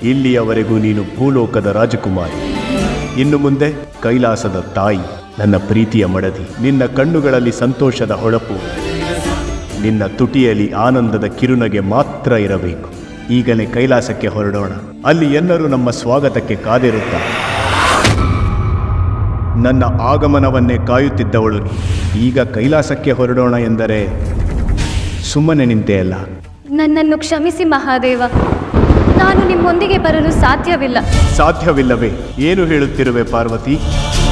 ಇಲ್ಲಿಯವರೆಗೂ ನೀನು ಭೂಲೋಕದ ರಾಜಕುಮಾರಿ ಇನ್ನು ಮುಂದೆ ಕೈಲಾಸದ ತಾಯಿ ನನ್ನ ಪ್ರೀತಿಯ ಮಡದಿ ನಿನ್ನ ಕಣ್ಣುಗಳಲ್ಲಿ ಸಂತೋಷದ ಹೊಳಪು ನಿನ್ನ ತುಟಿಯಲ್ಲಿ ಆನಂದದ ಕಿರುನಗೆ ಮಾತ್ರ ಇರಬೇಕು ಈಗಲೇ ಕೈಲಾಸಕ್ಕೆ ಹೊರಡೋಣ ಅಲ್ಲಿ ಎಲ್ಲರೂ ನಮ್ಮ ಸ್ವಾಗತಕ್ಕೆ ಕಾದಿರುತ್ತಾರೆ ನನ್ನ ಆಗಮನವನ್ನೇ ಕಾಯುತ್ತಿದ್ದವಳು ನೀ. ಈಗ ಕೈಲಾಸಕ್ಕೆ ಹೊರಡೋಣ ಎಂದರೆ ಸುಮ್ಮನೆ ನಿಂತೆ ಅಲ್ಲ ನನ್ನನ್ನು ಕ್ಷಮಿಸಿ ಮಹಾದೇವ ನಾನು ನಿಮ್ಮೊಂದಿಗೆ ಬರಲು ಸಾಧ್ಯವಿಲ್ಲ ಸಾಧ್ಯವಿಲ್ಲವೇ ಏನು ಹೇಳುತ್ತಿರುವೆ ಪಾರ್ವತಿ